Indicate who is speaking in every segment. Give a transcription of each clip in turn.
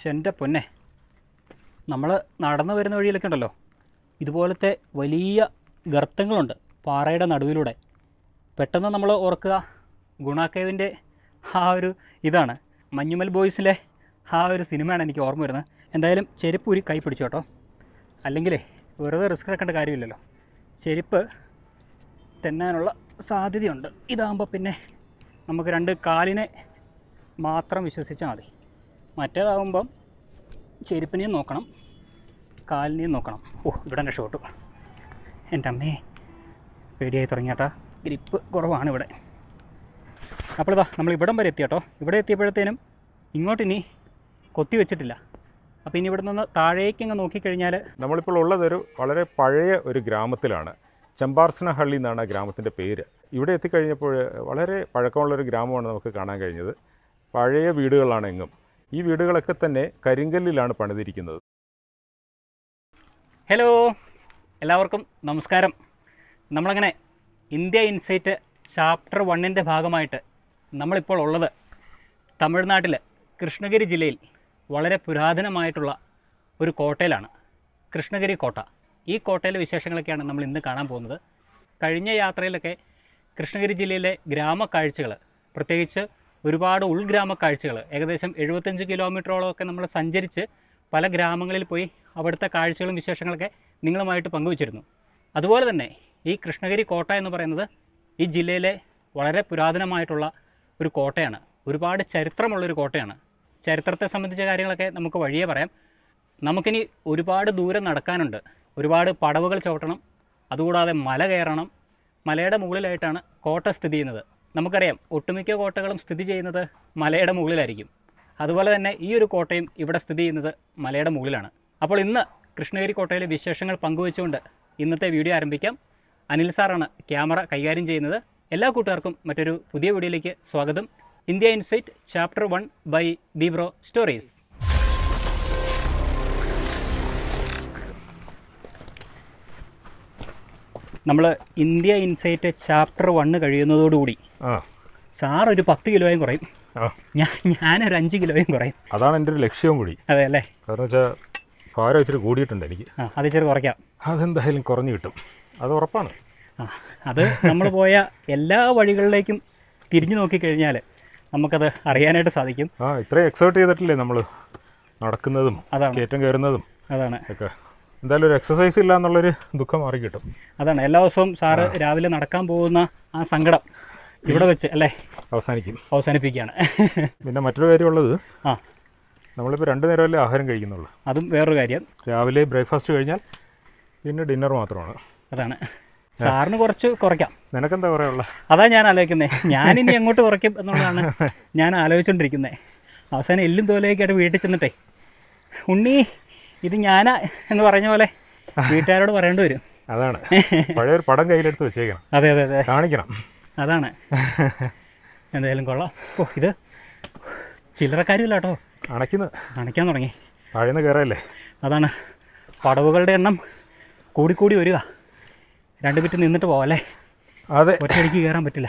Speaker 1: പക്ഷെ എൻ്റെ പൊന്നെ നമ്മൾ നടന്നു വരുന്ന വഴിയിലൊക്കെ ഉണ്ടല്ലോ ഇതുപോലത്തെ വലിയ ഗർത്തങ്ങളുണ്ട് പാറയുടെ നടുവിലൂടെ പെട്ടെന്ന് നമ്മൾ ഓർക്കുക ഗുണാക്കേവിൻ്റെ ആ ഒരു ഇതാണ് മഞ്ഞുമൽ ബോയ്സിലെ ആ ഒരു സിനിമയാണ് എനിക്ക് ഓർമ്മ വരുന്നത് എന്തായാലും ചെരുപ്പ് ഒരു കൈ പിടിച്ചു കേട്ടോ അല്ലെങ്കിലേ വെറുതെ റിസ്ക് എടുക്കേണ്ട കാര്യമില്ലല്ലോ ചെരുപ്പ് തെന്നാനുള്ള സാധ്യതയുണ്ട് ഇതാകുമ്പോൾ പിന്നെ നമുക്ക് രണ്ട് കാലിനെ മാത്രം വിശ്വസിച്ചാൽ മതി മറ്റേതാകുമ്പം ചെരുപ്പിനെയും നോക്കണം കാലിനെയും നോക്കണം ഓ ഇവിടെ രക്ഷപ്പെട്ടു എൻ്റെ അമ്മേ പേടിയായി തുടങ്ങിയാട്ടാ ഗ്രിപ്പ് കുറവാണ് ഇവിടെ അപ്പോൾ ഇതാ നമ്മൾ ഇവിടം വരെ എത്തി കേട്ടോ ഇവിടെ എത്തിയപ്പോഴത്തേനും ഇങ്ങോട്ടിനി കൊത്തി വെച്ചിട്ടില്ല അപ്പോൾ ഇനി ഇവിടെ നിന്ന് താഴേക്ക് അങ്ങ് നോക്കിക്കഴിഞ്ഞാൽ
Speaker 2: നമ്മളിപ്പോൾ ഉള്ളതൊരു വളരെ പഴയ ഒരു ഗ്രാമത്തിലാണ് ചമ്പാർസനഹള്ളി എന്നാണ് ആ ഗ്രാമത്തിൻ്റെ പേര് ഇവിടെ എത്തിക്കഴിഞ്ഞപ്പോൾ വളരെ പഴക്കമുള്ളൊരു ഗ്രാമമാണ് നമുക്ക് കാണാൻ കഴിഞ്ഞത് പഴയ വീടുകളാണ് എങ്ങും ഈ വീടുകളൊക്കെ തന്നെ കരിങ്കല്ലിലാണ് പണിതിരിക്കുന്നത്
Speaker 1: ഹലോ എല്ലാവർക്കും നമസ്കാരം നമ്മളങ്ങനെ ഇന്ത്യ ഇൻസൈറ്റ് ചാപ്റ്റർ വണ്ണിൻ്റെ ഭാഗമായിട്ട് നമ്മളിപ്പോൾ ഉള്ളത് തമിഴ്നാട്ടിൽ കൃഷ്ണഗിരി ജില്ലയിൽ വളരെ പുരാതനമായിട്ടുള്ള ഒരു കോട്ടയിലാണ് കൃഷ്ണഗിരി കോട്ട ഈ കോട്ടയിലെ വിശേഷങ്ങളൊക്കെയാണ് നമ്മൾ ഇന്ന് കാണാൻ പോകുന്നത് കഴിഞ്ഞ യാത്രയിലൊക്കെ കൃഷ്ണഗിരി ജില്ലയിലെ ഗ്രാമക്കാഴ്ചകൾ പ്രത്യേകിച്ച് ഒരുപാട് ഉൾഗ്രാമ കാഴ്ചകൾ ഏകദേശം എഴുപത്തഞ്ച് കിലോമീറ്ററോളമൊക്കെ നമ്മൾ സഞ്ചരിച്ച് പല ഗ്രാമങ്ങളിൽ പോയി അവിടുത്തെ കാഴ്ചകളും വിശേഷങ്ങളൊക്കെ നിങ്ങളുമായിട്ട് പങ്കുവച്ചിരുന്നു അതുപോലെ തന്നെ ഈ കൃഷ്ണഗിരി കോട്ട എന്ന് പറയുന്നത് ഈ ജില്ലയിലെ വളരെ പുരാതനമായിട്ടുള്ള ഒരു കോട്ടയാണ് ഒരുപാട് ചരിത്രമുള്ളൊരു കോട്ടയാണ് ചരിത്രത്തെ സംബന്ധിച്ച കാര്യങ്ങളൊക്കെ നമുക്ക് വഴിയേ പറയാം നമുക്കിനി ഒരുപാട് ദൂരം നടക്കാനുണ്ട് ഒരുപാട് പടവുകൾ ചവിട്ടണം അതുകൂടാതെ മല കയറണം മലയുടെ മുകളിലായിട്ടാണ് കോട്ട സ്ഥിതി ചെയ്യുന്നത് നമുക്കറിയാം ഒട്ടുമിക്ക കോട്ടകളും സ്ഥിതി ചെയ്യുന്നത് മലയുടെ മുകളിലായിരിക്കും അതുപോലെ തന്നെ ഈ ഒരു കോട്ടയും ഇവിടെ സ്ഥിതി ചെയ്യുന്നത് മലയുടെ മുകളിലാണ് അപ്പോൾ ഇന്ന് കൃഷ്ണഗിരി കോട്ടയിലെ വിശേഷങ്ങൾ പങ്കുവെച്ചുകൊണ്ട് ഇന്നത്തെ വീഡിയോ ആരംഭിക്കാം അനിൽ സാറാണ് ക്യാമറ കൈകാര്യം ചെയ്യുന്നത് എല്ലാ കൂട്ടുകാർക്കും മറ്റൊരു പുതിയ വീഡിയോയിലേക്ക് സ്വാഗതം India insight chapter one by ബീബ്രോ സ്റ്റോറീസ് നമ്മൾ ഇന്ത്യ ഇൻസൈറ്റ് ചാപ്റ്റർ വണ്ണ് കഴിയുന്നതോടുകൂടി
Speaker 2: ആ
Speaker 1: സാർ ഒരു പത്ത് കിലോയും കുറയും
Speaker 2: ആ
Speaker 1: ഞാൻ ഞാനൊരു അഞ്ച് കിലോയും കുറയും
Speaker 2: അതാണ് എൻ്റെ ഒരു ലക്ഷ്യവും കൂടി
Speaker 1: അതെ അല്ലേ
Speaker 2: കാരണം വെച്ചാൽ ഭാരം ഇച്ചിരി കൂടിയിട്ടുണ്ട് എനിക്ക്
Speaker 1: ആ അത് ഇച്ചിരി കുറയ്ക്കാം
Speaker 2: അതെന്തായാലും കുറഞ്ഞു കിട്ടും അത് ഉറപ്പാണ്
Speaker 1: ആ അത് നമ്മൾ പോയ എല്ലാ വഴികളിലേക്കും തിരിഞ്ഞു നോക്കിക്കഴിഞ്ഞാൽ നമുക്കത് അറിയാനായിട്ട് സാധിക്കും
Speaker 2: ആ ഇത്രയും എക്സേർട്ട് ചെയ്തിട്ടില്ലേ നമ്മൾ നടക്കുന്നതും
Speaker 1: അതാണ്
Speaker 2: കയറ്റം കയറുന്നതും
Speaker 1: അതാണ്
Speaker 2: ഒക്കെ എന്തായാലും ഒരു എക്സസൈസ് ഇല്ല എന്നുള്ളൊരു ദുഃഖം മാറി കിട്ടും
Speaker 1: അതാണ് എല്ലാ ദിവസവും സാറ് രാവിലെ നടക്കാൻ പോകുന്ന ആ സങ്കടം ഇവിടെ വെച്ച് അല്ലേ
Speaker 2: അവസാനിക്കും
Speaker 1: അവസാനിപ്പിക്കുകയാണ്
Speaker 2: പിന്നെ മറ്റൊരു കാര്യമുള്ളത്
Speaker 1: ആ
Speaker 2: നമ്മളിപ്പോൾ രണ്ട് നേരമല്ലേ ആഹാരം കഴിക്കുന്നുള്ളൂ
Speaker 1: അതും വേറൊരു കാര്യം
Speaker 2: രാവിലെ ബ്രേക്ക്ഫാസ്റ്റ് കഴിഞ്ഞാൽ പിന്നെ ഡിന്നർ മാത്രമാണ്
Speaker 1: അതാണ് സാറിന് കുറച്ച് കുറയ്ക്കാം
Speaker 2: നിനക്കെന്താ പറയാനുള്ള
Speaker 1: അതാ ഞാൻ ആലോചിക്കുന്നത് ഞാനിനി എങ്ങോട്ട് കുറയ്ക്കും എന്നുള്ളതാണ് ഞാൻ ആലോചിച്ചുകൊണ്ടിരിക്കുന്നത് അവസാനം എല്ലും തോലേക്കായിട്ട് വീട്ടിൽ ചെന്നിട്ടേ ഉണ്ണി ഇത് ഞാനാ എന്ന് പറഞ്ഞ പോലെ വീട്ടുകാരോട് പറയേണ്ടി വരും
Speaker 2: അതാണ് പഴയൊരു പടം കയ്യിലെടുത്ത് വെച്ചേക്കണം
Speaker 1: അതെ അതെ അതെ
Speaker 2: കാണിക്കണം
Speaker 1: അതാണ് എന്തായാലും കൊള്ളാം ഓ ഇത് ചില്ലറക്കാരുമില്ല കേട്ടോ
Speaker 2: അണയ്ക്കുന്നു
Speaker 1: അണയ്ക്കാൻ തുടങ്ങി
Speaker 2: താഴേന്ന് കയറല്ലേ
Speaker 1: അതാണ് പടവുകളുടെ എണ്ണം കൂടിക്കൂടി വരിക രണ്ട് മിനിറ്റ് നിന്നിട്ട് പോവല്ലേ
Speaker 2: അതെ
Speaker 1: ഒറ്റയടിക്ക് കയറാൻ പറ്റില്ല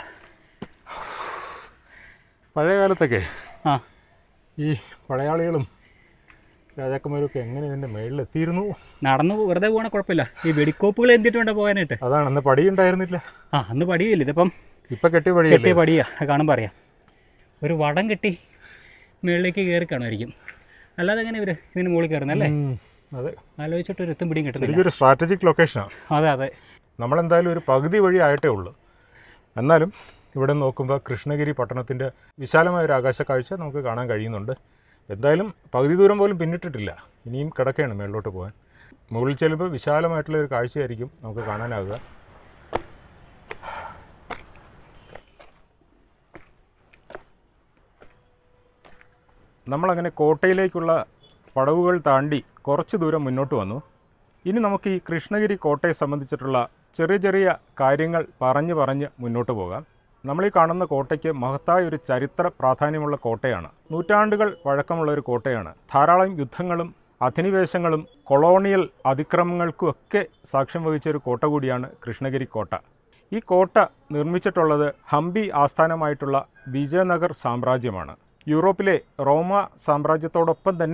Speaker 2: പഴയ കാലത്തൊക്കെ
Speaker 1: ആ
Speaker 2: ഈ പടയാളികളും രാജാക്കന്മാരും ഒക്കെ എങ്ങനെ ഇതിൻ്റെ മേളിൽ എത്തിയിരുന്നു
Speaker 1: നടന്ന് വെറുതെ പോകണ കുഴപ്പമില്ല ഈ വെടിക്കോപ്പുകൾ എന്തിട്ട് വേണ്ട പോകാനായിട്ട്
Speaker 2: അതാണ് അന്ന് പടി ഉണ്ടായിരുന്നില്ല
Speaker 1: ആ അന്ന് പടിയില്ല ഇതിപ്പം
Speaker 2: ഇപ്പൊ കെട്ടിയ
Speaker 1: കെട്ടിയ
Speaker 2: പടിയല്ലേ
Speaker 1: പടിയാ അത് കാണുമ്പോൾ അറിയാം ഒരു വടം കെട്ടി മുകളിലേക്ക് കയറി കാണുമായിരിക്കും അല്ലാതെ എങ്ങനെ ഇവർ ഇതിന് മുകളിൽ കയറുന്നല്ലേ
Speaker 2: ഉം, അതെ
Speaker 1: ആലോചിച്ചിട്ട് ഒരു എത്തും പിടിയും കിട്ടുന്നില്ല
Speaker 2: ശരിക്കും ഒരു സ്ട്രാറ്റജിക് ലൊക്കേഷനാണ്
Speaker 1: അതെ അതെ
Speaker 2: നമ്മളെന്തായാലും ഒരു പകുതി വഴി ആയിട്ടേ ഉള്ളൂ എന്നാലും ഇവിടെ നോക്കുമ്പോൾ കൃഷ്ണഗിരി പട്ടണത്തിൻ്റെ വിശാലമായ ഒരു ആകാശക്കാഴ്ച നമുക്ക് കാണാൻ കഴിയുന്നുണ്ട് എന്തായാലും പകുതി ദൂരം പോലും പിന്നിട്ടിട്ടില്ല ഇനിയും കിടക്കുകയാണ് മേളിലോട്ട് പോകാൻ മുകളിൽ ചെല്ലുമ്പോൾ വിശാലമായിട്ടുള്ള ഒരു കാഴ്ചയായിരിക്കും നമുക്ക് കാണാനാവുക നമ്മളങ്ങനെ കോട്ടയിലേക്കുള്ള പടവുകൾ താണ്ടി കുറച്ച് ദൂരം മുന്നോട്ട് വന്നു ഇനി നമുക്ക് ഈ കൃഷ്ണഗിരി കോട്ടയെ സംബന്ധിച്ചിട്ടുള്ള ചെറിയ ചെറിയ കാര്യങ്ങൾ പറഞ്ഞ് പറഞ്ഞ് മുന്നോട്ട് പോകാം നമ്മൾ ഈ കാണുന്ന കോട്ടയ്ക്ക് മഹത്തായ ഒരു ചരിത്ര പ്രാധാന്യമുള്ള കോട്ടയാണ് നൂറ്റാണ്ടുകൾ പഴക്കമുള്ള ഒരു കോട്ടയാണ് ധാരാളം യുദ്ധങ്ങളും അധിനിവേശങ്ങളും കൊളോണിയൽ അതിക്രമങ്ങൾക്കും ഒക്കെ സാക്ഷ്യം വഹിച്ച ഒരു കോട്ട കൂടിയാണ് കൃഷ്ണഗിരി കോട്ട ഈ കോട്ട നിർമ്മിച്ചിട്ടുള്ളത് ഹംപി ആസ്ഥാനമായിട്ടുള്ള വിജയനഗർ സാമ്രാജ്യമാണ് യൂറോപ്പിലെ റോമ സാമ്രാജ്യത്തോടൊപ്പം തന്നെ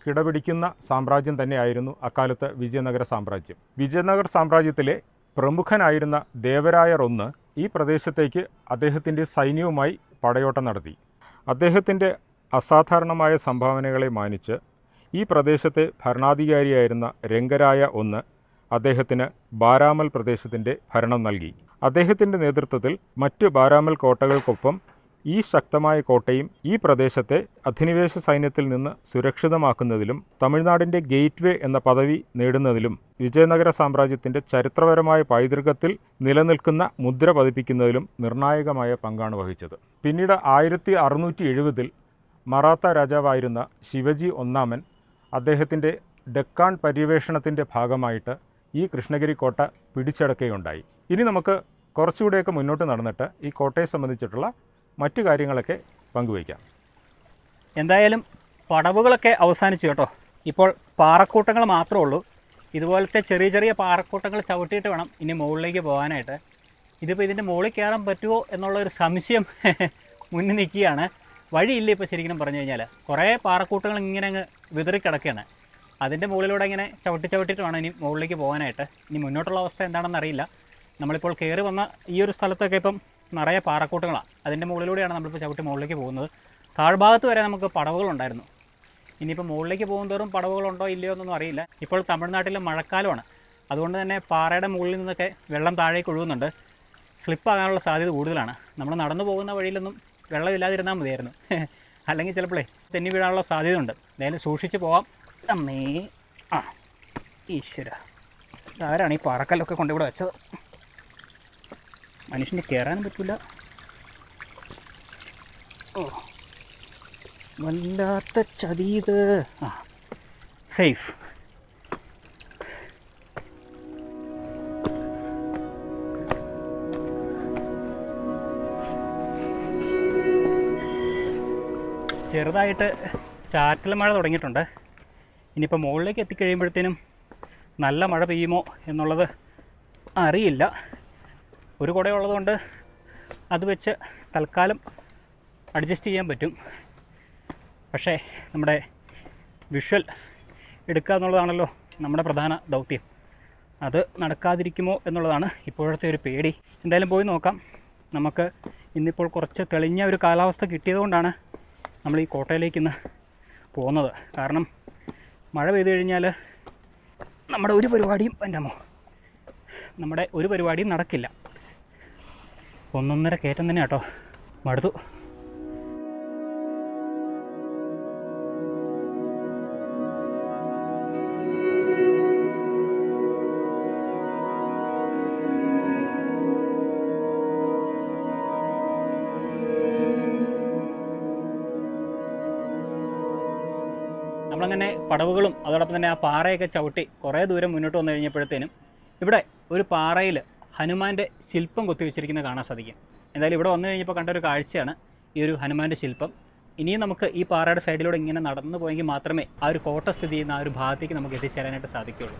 Speaker 2: കിടപിടിക്കുന്ന സാമ്രാജ്യം തന്നെയായിരുന്നു അക്കാലത്ത് വിജയനഗര സാമ്രാജ്യം വിജയനഗർ സാമ്രാജ്യത്തിലെ പ്രമുഖനായിരുന്ന ദേവരായർ ഒന്ന് ഈ പ്രദേശത്തേക്ക് അദ്ദേഹത്തിൻ്റെ സൈന്യവുമായി പടയോട്ടം നടത്തി അദ്ദേഹത്തിൻ്റെ അസാധാരണമായ സംഭാവനകളെ മാനിച്ച് ഈ പ്രദേശത്തെ ഭരണാധികാരിയായിരുന്ന രംഗരായ ഒന്ന് അദ്ദേഹത്തിന് ബാരാമൽ പ്രദേശത്തിൻ്റെ ഭരണം നൽകി അദ്ദേഹത്തിൻ്റെ നേതൃത്വത്തിൽ മറ്റ് ബാരാമൽ കോട്ടകൾക്കൊപ്പം ഈ ശക്തമായ കോട്ടയും ഈ പ്രദേശത്തെ അധിനിവേശ സൈന്യത്തിൽ നിന്ന് സുരക്ഷിതമാക്കുന്നതിലും തമിഴ്നാടിൻ്റെ ഗേറ്റ്വേ എന്ന പദവി നേടുന്നതിലും വിജയനഗര സാമ്രാജ്യത്തിൻ്റെ ചരിത്രപരമായ പൈതൃകത്തിൽ നിലനിൽക്കുന്ന മുദ്ര പതിപ്പിക്കുന്നതിലും നിർണായകമായ പങ്കാണ് വഹിച്ചത് പിന്നീട് ആയിരത്തി അറുന്നൂറ്റി എഴുപതിൽ മറാത്ത രാജാവായിരുന്ന ശിവജി ഒന്നാമൻ അദ്ദേഹത്തിൻ്റെ ഡെക്കാൻ പര്യവേഷണത്തിൻ്റെ ഭാഗമായിട്ട് ഈ കൃഷ്ണഗിരി കോട്ട പിടിച്ചടക്കുകയുണ്ടായി ഇനി നമുക്ക് കുറച്ചുകൂടെയൊക്കെ മുന്നോട്ട് നടന്നിട്ട് ഈ കോട്ടയെ സംബന്ധിച്ചിട്ടുള്ള മറ്റു കാര്യങ്ങളൊക്കെ പങ്കുവയ്ക്കാം
Speaker 1: എന്തായാലും പടവുകളൊക്കെ അവസാനിച്ചു കേട്ടോ ഇപ്പോൾ പാറക്കൂട്ടങ്ങൾ മാത്രമേ ഉള്ളൂ ഇതുപോലത്തെ ചെറിയ ചെറിയ പാറക്കൂട്ടങ്ങൾ ചവിട്ടിയിട്ട് വേണം ഇനി മുകളിലേക്ക് പോകാനായിട്ട് ഇതിപ്പോൾ ഇതിൻ്റെ മുകളിൽ കയറാൻ പറ്റുമോ എന്നുള്ളൊരു സംശയം മുന്നിൽ നിൽക്കുകയാണ് വഴിയില്ല ഇപ്പോൾ ശരിക്കും പറഞ്ഞു കഴിഞ്ഞാൽ കുറേ പാറക്കൂട്ടങ്ങൾ ഇങ്ങനെ അങ്ങ് വിതറിക്കിടക്കുകയാണ് അതിൻ്റെ മുകളിലൂടെ ഇങ്ങനെ ചവിട്ടി ചവിട്ടിയിട്ട് വേണം ഇനി മുകളിലേക്ക് പോകാനായിട്ട് ഇനി മുന്നോട്ടുള്ള അവസ്ഥ എന്താണെന്ന് അറിയില്ല നമ്മളിപ്പോൾ കയറി വന്ന ഈ ഒരു സ്ഥലത്തൊക്കെ ഇപ്പം നിറയെ പാറക്കൂട്ടങ്ങളാണ് അതിൻ്റെ മുകളിലൂടെയാണ് നമ്മളിപ്പോൾ ചവിട്ടി മുകളിലേക്ക് പോകുന്നത് താഴ്ഭാഗത്ത് വരെ നമുക്ക് പടവുകളുണ്ടായിരുന്നു ഇനിയിപ്പോൾ മുകളിലേക്ക് പോകുന്തോറും പടവുകളുണ്ടോ ഇല്ലയോ എന്നൊന്നും അറിയില്ല ഇപ്പോൾ തമിഴ്നാട്ടിലെ മഴക്കാലമാണ് അതുകൊണ്ട് തന്നെ പാറയുടെ മുകളിൽ നിന്നൊക്കെ വെള്ളം താഴേക്ക് ഒഴുകുന്നുണ്ട് സ്ലിപ്പാകാനുള്ള സാധ്യത കൂടുതലാണ് നമ്മൾ നടന്നു പോകുന്ന വഴിയിലൊന്നും വെള്ളമില്ലാതിരുന്നാൽ മതിയായിരുന്നു അല്ലെങ്കിൽ ചിലപ്പോഴേ തെന്നി വീഴാനുള്ള സാധ്യതയുണ്ട് എന്തായാലും സൂക്ഷിച്ച് പോവാം അമ്മേ ആ ഈശ്വര ആരാണ് ഈ പാറക്കല്ലൊക്കെ കൊണ്ടിവിടെ വെച്ചത് മനുഷ്യന് കയറാനും പറ്റില്ല ഓ വല്ലാത്ത ചതീത് ആ സേഫ് ചെറുതായിട്ട് ചാറ്റൽ മഴ തുടങ്ങിയിട്ടുണ്ട് ഇനിയിപ്പോൾ മുകളിലേക്ക് എത്തിക്കഴിയുമ്പോഴത്തേനും നല്ല മഴ പെയ്യുമോ എന്നുള്ളത് അറിയില്ല ഒരു കുട ഉള്ളതുകൊണ്ട് അത് വെച്ച് തൽക്കാലം അഡ്ജസ്റ്റ് ചെയ്യാൻ പറ്റും പക്ഷേ നമ്മുടെ വിഷ്വൽ എടുക്കുക എന്നുള്ളതാണല്ലോ നമ്മുടെ പ്രധാന ദൗത്യം അത് നടക്കാതിരിക്കുമോ എന്നുള്ളതാണ് ഇപ്പോഴത്തെ ഒരു പേടി എന്തായാലും പോയി നോക്കാം നമുക്ക് ഇന്നിപ്പോൾ കുറച്ച് തെളിഞ്ഞ ഒരു കാലാവസ്ഥ കിട്ടിയതുകൊണ്ടാണ് നമ്മൾ ഈ കോട്ടയിലേക്ക് ഇന്ന് പോകുന്നത് കാരണം മഴ പെയ്തു കഴിഞ്ഞാൽ നമ്മുടെ ഒരു പരിപാടിയും എൻ്റെ അമ്മോ നമ്മുടെ ഒരു പരിപാടിയും നടക്കില്ല ഒന്നൊന്നര കയറ്റം തന്നെ കേട്ടോ മടുത്തു നമ്മളങ്ങനെ പടവുകളും അതോടൊപ്പം തന്നെ ആ പാറയൊക്കെ ചവിട്ടി കുറേ ദൂരം മുന്നോട്ട് വന്നു കഴിഞ്ഞപ്പോഴത്തേനും ഇവിടെ ഒരു പാറയിൽ ഹനുമാൻ്റെ ശില്പം കൊത്തിവെച്ചിരിക്കുന്നത് കാണാൻ സാധിക്കും എന്തായാലും ഇവിടെ വന്നു കഴിഞ്ഞപ്പോൾ കണ്ട ഒരു കാഴ്ചയാണ് ഈ ഒരു ഹനുമാൻ്റെ ശില്പം ഇനിയും നമുക്ക് ഈ പാറയുടെ സൈഡിലൂടെ ഇങ്ങനെ നടന്നു പോയെങ്കിൽ മാത്രമേ ആ ഒരു കോട്ട സ്ഥിതി ചെയ്യുന്ന ആ ഒരു ഭാഗത്തേക്ക് നമുക്ക് എത്തിച്ചേരാനായിട്ട് സാധിക്കുകയുള്ളൂ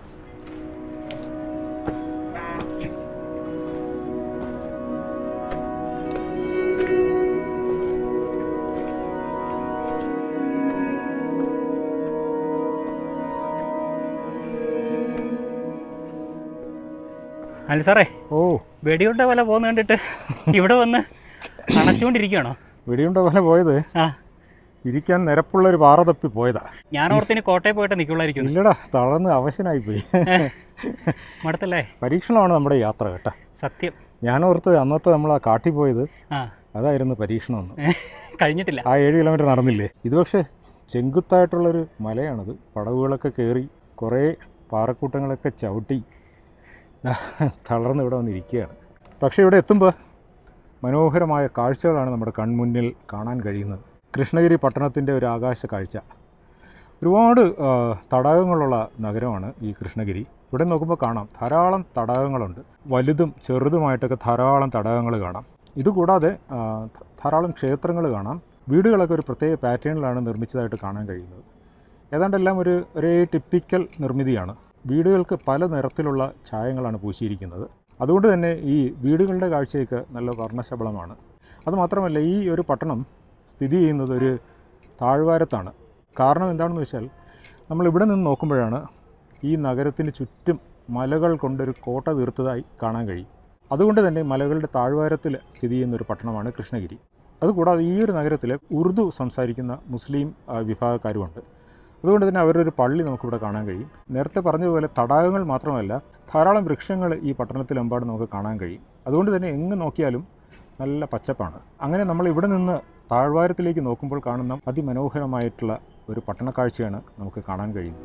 Speaker 1: അല്ല സാറേ
Speaker 2: ഓ
Speaker 1: വെടിയുണ്ട പോലെ പോകുന്ന കണ്ടിട്ട് ഇവിടെ വന്ന് അണച്ചുകൊണ്ടിരിക്കുകയാണോ
Speaker 2: വെടിയുണ്ട പോലെ പോയത്
Speaker 1: ആ
Speaker 2: ഇരിക്കാൻ നിരപ്പുള്ളൊരു പാറ തപ്പി പോയതാ
Speaker 1: ഞാൻ ഓർത്തിന് കോട്ടയം പോയിട്ട് നിൽക്കുള്ളായിരിക്കും
Speaker 2: ഇല്ലടാ തളർന്ന് അവശനായിപ്പോയി
Speaker 1: മടുത്തല്ലേ
Speaker 2: പരീക്ഷണമാണ് നമ്മുടെ യാത്ര കേട്ടോ
Speaker 1: സത്യം
Speaker 2: ഞാൻ ഓർത്ത് അന്നത്തെ നമ്മൾ ആ കാട്ടിൽ പോയത്
Speaker 1: ആ
Speaker 2: അതായിരുന്നു പരീക്ഷണമെന്ന്
Speaker 1: കഴിഞ്ഞിട്ടില്ല
Speaker 2: ആ ഏഴ് കിലോമീറ്റർ നടന്നില്ലേ ഇത് പക്ഷേ ചെങ്കുത്തായിട്ടുള്ളൊരു മലയാണത് പടവുകളൊക്കെ കയറി കുറേ പാറക്കൂട്ടങ്ങളൊക്കെ ചവിട്ടി ദാ തളർന്ന് ഇവിടെ വന്നിരിക്കുകയാണ് പക്ഷേ ഇവിടെ എത്തുമ്പോൾ മനോഹരമായ കാഴ്ചകളാണ് നമ്മുടെ കൺമുന്നിൽ കാണാൻ കഴിയുന്നത് കൃഷ്ണഗിരി പട്ടണത്തിൻ്റെ ഒരു ആകാശ കാഴ്ച ഒരുപാട് ആ, തടാകങ്ങളുള്ള നഗരമാണ് ഈ കൃഷ്ണഗിരി ഇവിടെ നോക്കുമ്പോൾ കാണാം ധാരാളം തടാകങ്ങളുണ്ട് വലുതും ചെറുതുമായിട്ടൊക്കെ ധാരാളം തടാകങ്ങൾ കാണാം ഇതുകൂടാതെ ആ, ധ- ധാരാളം ക്ഷേത്രങ്ങൾ കാണാം വീടുകളൊക്കെ ഒരു പ്രത്യേക പാറ്റേണിലാണ് നിർമ്മിച്ചതായിട്ട് കാണാൻ കഴിയുന്നത് ഏതാണ്ടെല്ലാം ഒരു ഒരേ ടിപ്പിക്കൽ നിർമ്മിതിയാണ് വീടുകൾക്ക് പല നിറത്തിലുള്ള ഛായങ്ങളാണ് പൂശിയിരിക്കുന്നത് അതുകൊണ്ട് തന്നെ ഈ വീടുകളുടെ കാഴ്ചയൊക്കെ നല്ല വർണ്ണശബളമാണ് അതുമാത്രമല്ല ഈ ഒരു പട്ടണം സ്ഥിതി ചെയ്യുന്നത് ഒരു താഴ്വാരത്താണ് കാരണം എന്താണെന്ന് വെച്ചാൽ നമ്മൾ ഇവിടെ നിന്ന് നോക്കുമ്പോഴാണ് ഈ നഗരത്തിന് ചുറ്റും മലകൾ കൊണ്ടൊരു കോട്ട തീർത്തതായി കാണാൻ കഴിയും അതുകൊണ്ട് തന്നെ മലകളുടെ താഴ്വാരത്തിൽ സ്ഥിതി ചെയ്യുന്ന ഒരു പട്ടണമാണ് കൃഷ്ണഗിരി അതുകൂടാതെ ഈ ഒരു നഗരത്തിൽ ഉറുദു സംസാരിക്കുന്ന മുസ്ലിം ആ, വിഭാഗക്കാരുമുണ്ട് അതുകൊണ്ട് തന്നെ അവരുടെ ഒരു പള്ളി നമുക്കിവിടെ കാണാൻ കഴിയും നേരത്തെ പറഞ്ഞതുപോലെ തടാകങ്ങൾ മാത്രമല്ല ധാരാളം വൃക്ഷങ്ങൾ ഈ പട്ടണത്തിലെമ്പാടും നമുക്ക് കാണാൻ കഴിയും അതുകൊണ്ട് തന്നെ എങ്ങ് നോക്കിയാലും നല്ല പച്ചപ്പാണ് അങ്ങനെ നമ്മൾ ഇവിടെ നിന്ന് താഴ്വാരത്തിലേക്ക് നോക്കുമ്പോൾ കാണുന്ന അതിമനോഹരമായിട്ടുള്ള ഒരു പട്ടണ കാഴ്ചയാണ് നമുക്ക് കാണാൻ കഴിയുന്നത്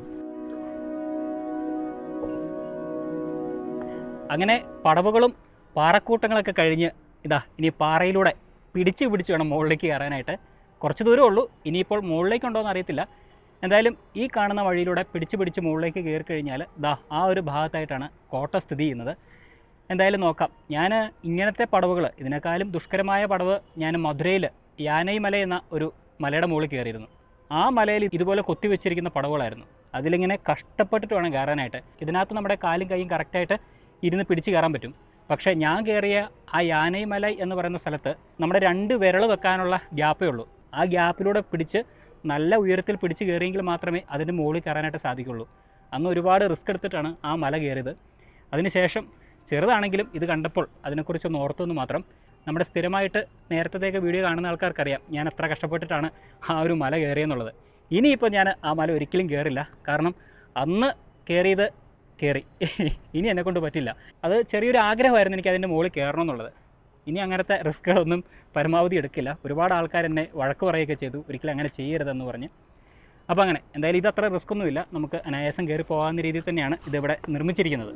Speaker 1: അങ്ങനെ പടവുകളും പാറക്കൂട്ടങ്ങളൊക്കെ കഴിഞ്ഞ് ഇതാ ഇനി പാറയിലൂടെ പിടിച്ച് പിടിച്ച് വേണം മുകളിലേക്ക് കയറാനായിട്ട് കുറച്ച് ദൂരമേ ഉള്ളൂ ഇനിയിപ്പോൾ മുകളിലേക്ക് ഉണ്ടോ എന്ന് അറിയത്തില്ല എന്തായാലും ഈ കാണുന്ന വഴിയിലൂടെ പിടിച്ച് പിടിച്ച് മുകളിലേക്ക് കയറി കഴിഞ്ഞാൽ ദാ ആ ഒരു ഭാഗത്തായിട്ടാണ് കോട്ട സ്ഥിതി ചെയ്യുന്നത് എന്തായാലും നോക്കാം ഞാൻ ഇങ്ങനത്തെ പടവുകൾ ഇതിനേക്കാളും ദുഷ്കരമായ പടവ് ഞാൻ മധുരയിൽ യാനൈമല എന്ന ഒരു മലയുടെ മുകളിൽ കയറിയിരുന്നു ആ മലയിൽ ഇതുപോലെ കൊത്തിവെച്ചിരിക്കുന്ന പടവുകളായിരുന്നു അതിലിങ്ങനെ കഷ്ടപ്പെട്ടിട്ട് വേണം കയറാനായിട്ട് ഇതിനകത്ത് നമ്മുടെ കാലും കൈയും കറക്റ്റായിട്ട് ഇരുന്ന് പിടിച്ച് കയറാൻ പറ്റും പക്ഷേ ഞാൻ കയറിയ ആ യാനൈമല എന്ന് പറയുന്ന സ്ഥലത്ത് നമ്മുടെ രണ്ട് വിരൽ വെക്കാനുള്ള ഗ്യാപ്പേ ഉള്ളൂ ആ ഗ്യാപ്പിലൂടെ പിടിച്ച് നല്ല ഉയരത്തിൽ പിടിച്ച് കയറിയെങ്കിൽ മാത്രമേ അതിന് മുകളിൽ കയറാനായിട്ട് സാധിക്കുള്ളൂ അന്ന് ഒരുപാട് റിസ്ക് എടുത്തിട്ടാണ് ആ മല കയറിയത് അതിനുശേഷം ചെറുതാണെങ്കിലും ഇത് കണ്ടപ്പോൾ അതിനെക്കുറിച്ചൊന്ന് ഓർത്തെന്ന് മാത്രം നമ്മുടെ സ്ഥിരമായിട്ട് നേരത്തേക്ക് വീഡിയോ കാണുന്ന ആൾക്കാർക്കറിയാം ഞാൻ എത്ര കഷ്ടപ്പെട്ടിട്ടാണ് ആ ഒരു മല കയറിയെന്നുള്ളത് ഇനിയിപ്പോൾ ഞാൻ ആ മല ഒരിക്കലും കയറില്ല കാരണം അന്ന് കയറിയത് കയറി ഇനി എന്നെക്കൊണ്ട് പറ്റില്ല അത് ചെറിയൊരു ആഗ്രഹമായിരുന്നു എനിക്ക് അതിൻ്റെ മുകളിൽ കയറണം എന്നുള്ളത് ഇനി അങ്ങനത്തെ റിസ്ക്കുകളൊന്നും പരമാവധി എടുക്കില്ല ഒരുപാട് ആൾക്കാർ എന്നെ വഴക്ക് പറയുകയൊക്കെ ചെയ്തു ഒരിക്കലും അങ്ങനെ ചെയ്യരുതെന്ന് പറഞ്ഞ് അപ്പോൾ അങ്ങനെ എന്തായാലും ഇത് അത്ര റിസ്ക് ഒന്നുമില്ല നമുക്ക് അനായാസം കയറി പോകാവുന്ന രീതിയിൽ തന്നെയാണ് ഇതിവിടെ നിർമ്മിച്ചിരിക്കുന്നത്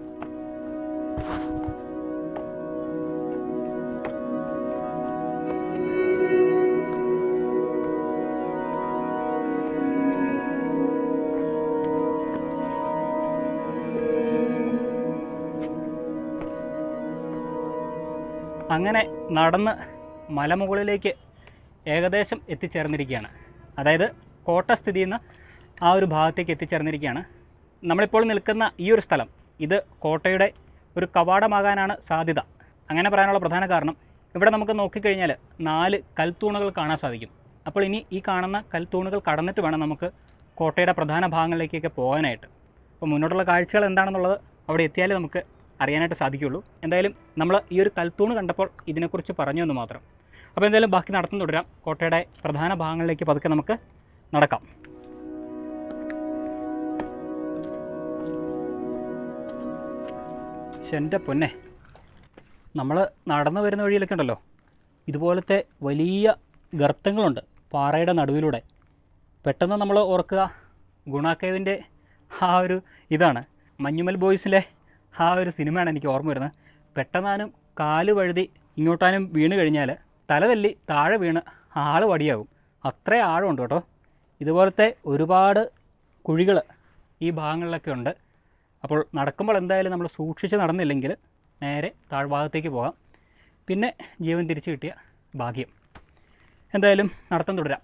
Speaker 1: അങ്ങനെ നടന്ന് മലമുകളിലേക്ക് ഏകദേശം എത്തിച്ചേർന്നിരിക്കുകയാണ് അതായത് കോട്ട സ്ഥിതി ചെയ്യുന്ന ആ ഒരു ഭാഗത്തേക്ക് എത്തിച്ചേർന്നിരിക്കുകയാണ് നമ്മളിപ്പോൾ നിൽക്കുന്ന ഈ ഒരു സ്ഥലം ഇത് കോട്ടയുടെ ഒരു കവാടമാകാനാണ് സാധ്യത അങ്ങനെ പറയാനുള്ള പ്രധാന കാരണം ഇവിടെ നമുക്ക് നോക്കിക്കഴിഞ്ഞാൽ നാല് കൽത്തൂണുകൾ കാണാൻ സാധിക്കും അപ്പോൾ ഇനി ഈ കാണുന്ന കൽത്തൂണുകൾ കടന്നിട്ട് വേണം നമുക്ക് കോട്ടയുടെ പ്രധാന ഭാഗങ്ങളിലേക്കൊക്കെ പോകാനായിട്ട് അപ്പോൾ മുന്നോട്ടുള്ള കാഴ്ചകൾ എന്താണെന്നുള്ളത് അവിടെ എത്തിയാലേ നമുക്ക് അറിയാനായിട്ട് സാധിക്കുള്ളൂ എന്തായാലും നമ്മൾ ഈ ഒരു കൽത്തൂണ് കണ്ടപ്പോൾ ഇതിനെക്കുറിച്ച് പറഞ്ഞു എന്ന് മാത്രം അപ്പോൾ എന്തായാലും ബാക്കി നടത്തം തുടരാം കോട്ടയുടെ പ്രധാന ഭാഗങ്ങളിലേക്ക് പതുക്കെ നമുക്ക് നടക്കാം പക്ഷെ എൻ്റെ പൊന്നെ നമ്മൾ നടന്നു വരുന്ന വഴിയിലൊക്കെ ഉണ്ടല്ലോ ഇതുപോലത്തെ വലിയ ഗർത്തങ്ങളുണ്ട് പാറയുടെ നടുവിലൂടെ പെട്ടെന്ന് നമ്മൾ ഓർക്കുക ഗുണാക്കേവിൻ്റെ ആ ഒരു ഇതാണ് മഞ്ഞുമൽ ബോയ്സിലെ ആ ഒരു സിനിമയാണ് എനിക്ക് ഓർമ്മ വരുന്നത് പെട്ടെന്നാനും കാല് വഴുതി ഇങ്ങോട്ടാനും വീണ് കഴിഞ്ഞാൽ തലതല്ലി താഴെ വീണ് ആൾ വടിയാകും അത്ര ആഴമുണ്ട് കേട്ടോ ഇതുപോലത്തെ ഒരുപാട് കുഴികൾ ഈ ഭാഗങ്ങളിലൊക്കെ ഉണ്ട് അപ്പോൾ നടക്കുമ്പോൾ എന്തായാലും നമ്മൾ സൂക്ഷിച്ച് നടന്നില്ലെങ്കിൽ നേരെ താഴ്ഭാഗത്തേക്ക് പോകാം പിന്നെ ജീവൻ തിരിച്ചു കിട്ടിയ ഭാഗ്യം എന്തായാലും നടത്തം തുടരാം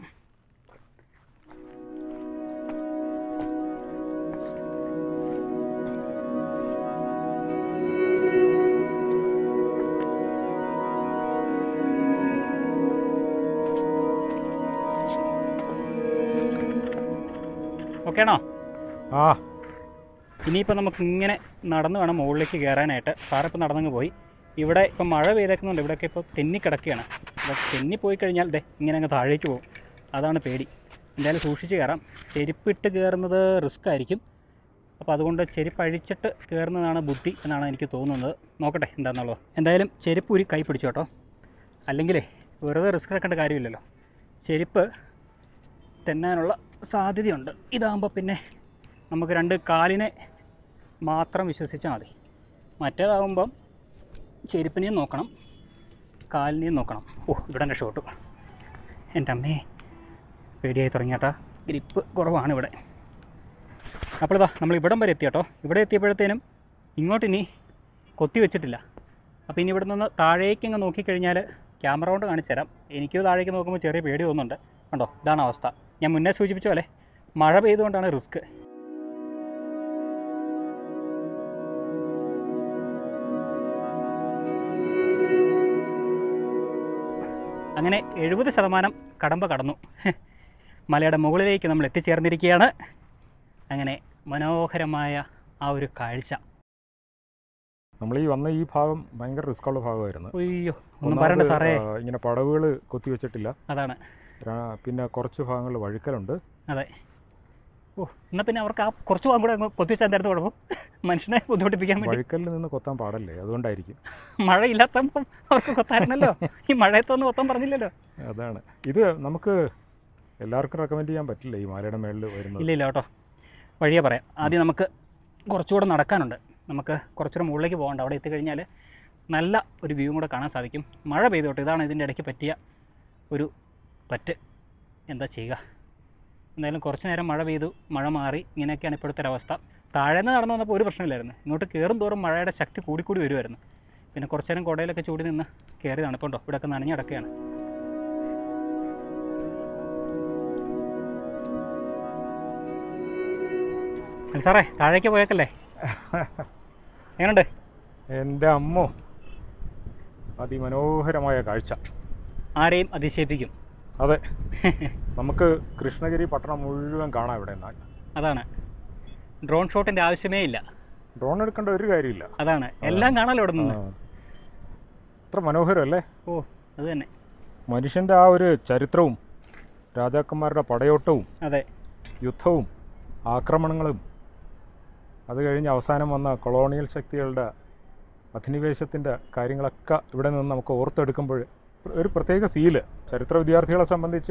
Speaker 1: ഓക്കെ ആണോ
Speaker 2: ആ
Speaker 1: ഇനിയിപ്പോൾ നമുക്ക് ഇങ്ങനെ നടന്നു വേണം മുകളിലേക്ക് കയറാനായിട്ട് സാറിപ്പോൾ നടന്നങ്ങ് പോയി ഇവിടെ ഇപ്പം മഴ പെയ്തേക്കുന്നുണ്ട് ഇവിടെയൊക്കെ ഇപ്പോൾ തെന്നിക്കിടക്കുകയാണ് അപ്പോൾ തെന്നി പോയി കഴിഞ്ഞാൽ ദേ ഇങ്ങനെ അങ്ങ് താഴേക്ക് പോകും അതാണ് പേടി എന്തായാലും സൂക്ഷിച്ച് കയറാം ചെരുപ്പിട്ട് കയറുന്നത് റിസ്ക് ആയിരിക്കും അപ്പോൾ അതുകൊണ്ട് ചെരുപ്പ് അഴിച്ചിട്ട് കയറുന്നതാണ് ബുദ്ധി എന്നാണ് എനിക്ക് തോന്നുന്നത് നോക്കട്ടെ എന്താണെന്നുള്ളത് എന്തായാലും ചെരുപ്പ് ഒരു കൈ പിടിച്ചു കേട്ടോ അല്ലെങ്കിലേ വെറുതെ റിസ്ക് എടുക്കേണ്ട കാര്യമില്ലല്ലോ ചെരുപ്പ് തെന്നാനുള്ള സാധ്യതയുണ്ട് ഇതാകുമ്പോൾ പിന്നെ നമുക്ക് രണ്ട് കാലിനെ മാത്രം വിശ്വസിച്ചാൽ മതി മറ്റേതാകുമ്പം ചെരുപ്പിനെയും നോക്കണം കാലിനെയും നോക്കണം ഓ ഇവിടെ രക്ഷപ്പെട്ടു എൻ്റെ അമ്മേ പേടിയായി തുടങ്ങിയാട്ടാ ഗ്രിപ്പ് കുറവാണ് ഇവിടെ അപ്പോൾ ഇതാ നമ്മൾ ഇവിടം വരെ എത്തി കേട്ടോ ഇവിടെ എത്തിയപ്പോഴത്തേനും ഇങ്ങോട്ടിനി കൊത്തി വെച്ചിട്ടില്ല അപ്പോൾ ഇനി ഇവിടെ നിന്ന് താഴേക്ക് അങ്ങ് നോക്കിക്കഴിഞ്ഞാൽ ക്യാമറ കൊണ്ട് കാണിച്ചു തരാം എനിക്ക് താഴേക്ക് നോക്കുമ്പോൾ ചെറിയ പേടി തോന്നുന്നുണ്ട് കണ്ടോ ഇതാണ് അവസ്ഥ ഞാൻ മുന്നേ സൂചിപ്പിച്ച പോലെ മഴ പെയ്തുകൊണ്ടാണ് റിസ്ക് അങ്ങനെ എഴുപത് ശതമാനം കടമ്പ കടന്നു മലയുടെ മുകളിലേക്ക് നമ്മൾ എത്തിച്ചേർന്നിരിക്കുകയാണ് അങ്ങനെ മനോഹരമായ ആ ഒരു കാഴ്ച
Speaker 2: നമ്മൾ ഈ വന്ന ഈ ഭാഗം ഭയങ്കര റിസ്ക്കുള്ള ഭാഗമായിരുന്നു
Speaker 1: അയ്യോ ഒന്നും പറയണ്ട
Speaker 2: ഒന്നാമത്,
Speaker 1: സാറേ
Speaker 2: ആ, ഇങ്ങനെ പടവുകൾ കൊത്തി വെച്ചിട്ടില്ല
Speaker 1: അതാണ്
Speaker 2: രാ- പിന്നെ കുറച്ച് ഭാഗങ്ങളിൽ വഴുക്കലുണ്ട്
Speaker 1: അതെ ഓ എന്നാൽ പിന്നെ അവർക്ക് ആ കുറച്ച് ഭാഗം കൂടെ അങ്ങ് കൊത്തിവെച്ചാൽ എന്തായിരുന്നു കുഴപ്പം മനുഷ്യനെ ബുദ്ധിമുട്ടിപ്പിക്കാൻ വേണ്ടി
Speaker 2: വഴുക്കലിൽ നിന്ന് കൊത്താൻ പാടല്ലേ അതുകൊണ്ടായിരിക്കും
Speaker 1: മഴയില്ലാത്തപ്പം അവർക്ക് കൊത്തായിരുന്നല്ലോ ഈ മഴയത്തൊന്നും കൊത്താൻ പറഞ്ഞില്ലല്ലോ
Speaker 2: അതാണ് ഇത് നമുക്ക് എല്ലാവർക്കും റെക്കമെൻഡ് ചെയ്യാൻ പറ്റില്ല ഈ മലയുടെ മേളിൽ വരുന്നത്
Speaker 1: ഇല്ല ഇല്ല കേട്ടോ വഴിയെ പറയാം ആദ്യം നമുക്ക് കുറച്ചുകൂടെ നടക്കാനുണ്ട് നമുക്ക് കുറച്ചുകൂടെ മുകളിലേക്ക് പോകണ്ട അവിടെ എത്തിക്കഴിഞ്ഞാൽ നല്ല ഒരു വ്യൂ കൂടെ കാണാൻ സാധിക്കും മഴ പെയ്തോട്ടെ ഇതാണ് ഇതിൻ്റെ ഇടയ്ക്ക് പറ്റിയ ഒരു പറ്റ് എന്താ ചെയ്യുക എന്തായാലും കുറച്ച് നേരം മഴ പെയ്തു മഴ മാറി ഇങ്ങനെയൊക്കെയാണ് ഇപ്പോഴത്തെ ഒരു അവസ്ഥ താഴെ നിന്ന് നടന്നു വന്നപ്പോൾ ഒരു പ്രശ്നമില്ലായിരുന്നു ഇങ്ങോട്ട് കയറും തോറും മഴയുടെ ശക്തി കൂടിക്കൂടി വരുമായിരുന്നു പിന്നെ കുറച്ച് നേരം കുടയിലൊക്കെ ചൂടി നിന്ന് കയറി തണുപ്പുണ്ടോ ഇവിടെയൊക്കെ നനഞ്ഞ് കിടക്കുകയാണ് അല്ല സാറേ താഴേക്ക് പോയേക്കല്ലേ എങ്ങനെയുണ്ട്
Speaker 2: എൻ്റെ അമ്മോ അതിമനോഹരമായ കാഴ്ച
Speaker 1: ആരെയും അതിശയിപ്പിക്കും
Speaker 2: അതെ നമുക്ക് കൃഷ്ണഗിരി പട്ടണം മുഴുവൻ കാണാം ഇവിടെ എന്നാൽ
Speaker 1: അതാണ് ഡ്രോൺ ഷോട്ടിൻ്റെ ആവശ്യമേ ഇല്ല
Speaker 2: ഡ്രോൺ എടുക്കേണ്ട ഒരു കാര്യമില്ല
Speaker 1: അതാണ് എല്ലാം കാണാലോ ഇവിടെ നിന്ന്
Speaker 2: ആ. അത്ര മനോഹരമല്ലേ
Speaker 1: ഓ അത് തന്നെ
Speaker 2: മനുഷ്യൻ്റെ ആ ഒരു ചരിത്രവും രാജാക്കന്മാരുടെ പടയോട്ടവും
Speaker 1: അതെ
Speaker 2: യുദ്ധവും ആക്രമണങ്ങളും അത് കഴിഞ്ഞ് അവസാനം വന്ന കൊളോണിയൽ ശക്തികളുടെ അധിനിവേശത്തിൻ്റെ കാര്യങ്ങളൊക്കെ ഇവിടെ നിന്ന് നമുക്ക് ഓർത്തെടുക്കുമ്പോൾ ഒരു പ്രത്യേക ഫീല് ചരിത്ര വിദ്യാർത്ഥികളെ സംബന്ധിച്ച്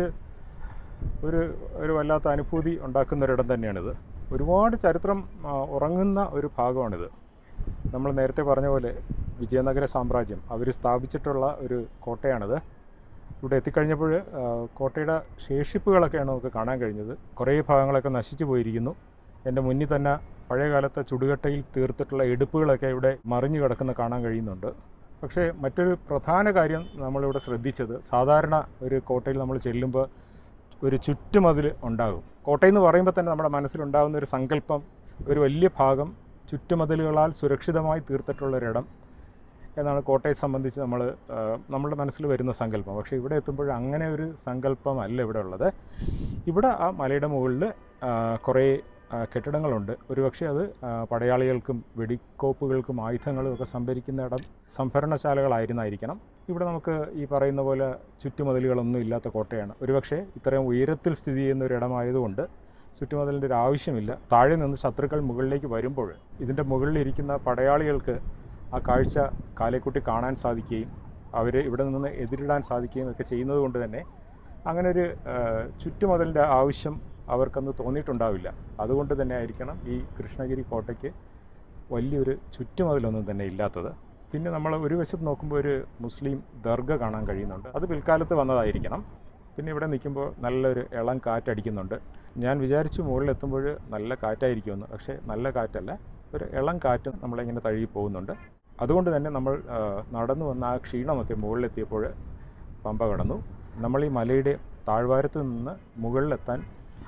Speaker 2: ഒരു ഒരു വല്ലാത്ത അനുഭൂതി ഉണ്ടാക്കുന്നൊരിടം തന്നെയാണിത് ഒരുപാട് ചരിത്രം ആ, ഉറങ്ങുന്ന ഒരു ഭാഗമാണിത് നമ്മൾ നേരത്തെ പറഞ്ഞ പോലെ വിജയനഗര സാമ്രാജ്യം അവർ സ്ഥാപിച്ചിട്ടുള്ള ഒരു കോട്ടയാണിത് ഇവിടെ എത്തിക്കഴിഞ്ഞപ്പോൾ ആ, കോട്ടയുടെ ശേഷിപ്പുകളൊക്കെയാണ് നമുക്ക് കാണാൻ കഴിഞ്ഞത് കുറേ ഭാഗങ്ങളൊക്കെ നശിച്ചു പോയിരിക്കുന്നു എൻ്റെ മുന്നിൽ തന്നെ പഴയ കാലത്തെ ചുടുകട്ടയിൽ തീർത്തിട്ടുള്ള എടുപ്പുകളൊക്കെ ഇവിടെ മറിഞ്ഞു കിടക്കുന്ന കാണാൻ കഴിയുന്നുണ്ട് പക്ഷേ മറ്റൊരു പ്രധാന കാര്യം നമ്മളിവിടെ ശ്രദ്ധിച്ചത് സാധാരണ ഒരു കോട്ടയിൽ നമ്മൾ ചെല്ലുമ്പോൾ ഒരു ചുറ്റുമതിൽ ഉണ്ടാകും കോട്ടയെന്ന് പറയുമ്പോൾ തന്നെ നമ്മുടെ മനസ്സിലുണ്ടാകുന്ന ഒരു സങ്കല്പം ഒരു വലിയ ഭാഗം ചുറ്റുമതിലുകളാൽ സുരക്ഷിതമായി തീർത്തിട്ടുള്ളൊരിടം എന്നാണ് കോട്ടയെ സംബന്ധിച്ച് നമ്മൾ നമ്മുടെ മനസ്സിൽ വരുന്ന സങ്കല്പം പക്ഷേ ഇവിടെ എത്തുമ്പോൾ അങ്ങനെ ഒരു സങ്കല്പമല്ല ഇവിടെ ഉള്ളത് ഇവിടെ ആ മലയുടെ മുകളിൽ കുറേ ആ, കെട്ടിടങ്ങളുണ്ട് ഒരുപക്ഷെ അത് ആ, പടയാളികൾക്കും വെടിക്കോപ്പുകൾക്കും ആയുധങ്ങളും ഒക്കെ സംഭരിക്കുന്ന ഇടം സംഭരണശാലകളായിരുന്നായിരിക്കണം ഇവിടെ നമുക്ക് ഈ പറയുന്ന പോലെ ചുറ്റുമതിലുകളൊന്നും ഇല്ലാത്ത കോട്ടയാണ് ഒരുപക്ഷെ ഇത്രയും ഉയരത്തിൽ സ്ഥിതി ചെയ്യുന്ന ഒരു ഇടമായതുകൊണ്ട് ചുറ്റുമതിലിൻ്റെ ഒരു ആവശ്യമില്ല താഴെ നിന്ന് ശത്രുക്കൾ മുകളിലേക്ക് വരുമ്പോൾ ഇതിൻ്റെ മുകളിലിരിക്കുന്ന പടയാളികൾക്ക് ആ കാഴ്ച കാലേക്കുട്ടി കാണാൻ സാധിക്കുകയും അവരെ ഇവിടെ നിന്ന് എതിരിടാൻ സാധിക്കുകയും ഒക്കെ ചെയ്യുന്നത് കൊണ്ട് തന്നെ അങ്ങനെ ഒരു ആ, ചുറ്റുമതിലിൻ്റെ ആവശ്യം അവർക്കന്ന് തോന്നിയിട്ടുണ്ടാവില്ല അതുകൊണ്ട് തന്നെ ആയിരിക്കണം ഈ കൃഷ്ണഗിരി കോട്ടയ്ക്ക് വലിയൊരു ചുറ്റുമതിലൊന്നും തന്നെ ഇല്ലാത്തത് പിന്നെ നമ്മൾ ഒരു വശത്ത് നോക്കുമ്പോൾ ഒരു മുസ്ലിം ദർഗ കാണാൻ കഴിയുന്നുണ്ട് അത് പിൽക്കാലത്ത് വന്നതായിരിക്കണം പിന്നെ ഇവിടെ നിൽക്കുമ്പോൾ നല്ലൊരു ഇളം കാറ്റടിക്കുന്നുണ്ട് ഞാൻ വിചാരിച്ചു മുകളിലെത്തുമ്പോൾ നല്ല കാറ്റായിരിക്കുമെന്ന് പക്ഷേ നല്ല കാറ്റല്ല ഒരു ഇളം കാറ്റ് നമ്മളിങ്ങനെ തഴുകി പോകുന്നുണ്ട് അതുകൊണ്ട് തന്നെ നമ്മൾ ആ, നടന്നു വന്ന ആ ക്ഷീണമൊക്കെ മുകളിലെത്തിയപ്പോൾ പമ്പ കടന്നു നമ്മൾ ഈ മലയുടെ താഴ്വാരത്ത് നിന്ന് മുകളിലെത്താൻ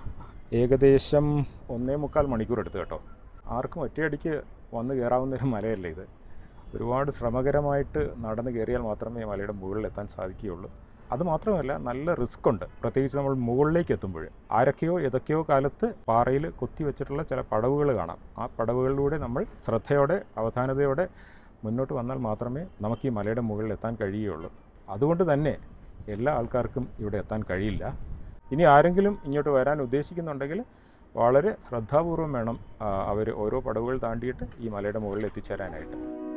Speaker 2: ഏകദേശം ഒന്നേ മുക്കാൽ മണിക്കൂർ എടുത്തു കേട്ടോ ആർക്കും ഒറ്റയടിക്ക് വന്ന് കയറാവുന്ന ഒരു മലയല്ല ഇത് ഒരുപാട് ശ്രമകരമായിട്ട് നടന്ന് കയറിയാൽ മാത്രമേ മലയുടെ മുകളിലെത്താൻ സാധിക്കുകയുള്ളൂ അതുമാത്രമല്ല നല്ല റിസ്ക് ഉണ്ട് പ്രത്യേകിച്ച് നമ്മൾ മുകളിലേക്ക് എത്തുമ്പോൾ ആരൊക്കെയോ ഏതൊക്കെയോ കാലത്ത് പാറയിൽ കൊത്തി വെച്ചിട്ടുള്ള ചില പടവുകൾ കാണാം ആ പടവുകളിലൂടെ നമ്മൾ ശ്രദ്ധയോടെ അവധാനതയോടെ മുന്നോട്ട് വന്നാൽ മാത്രമേ നമുക്ക് ഈ മലയുടെ മുകളിൽ എത്താൻ കഴിയുകയുള്ളൂ അതുകൊണ്ട് തന്നെ എല്ലാ ആൾക്കാർക്കും ഇവിടെ എത്താൻ കഴിയില്ല ഇനി ആരെങ്കിലും ഇങ്ങോട്ട് വരാൻ ഉദ്ദേശിക്കുന്നുണ്ടെങ്കിൽ വളരെ ശ്രദ്ധാപൂർവം വേണം അവർ ഓരോ പടവുകൾ താണ്ടിയിട്ട് ഈ മലയുടെ മുകളിൽ എത്തിച്ചേരാനായിട്ട്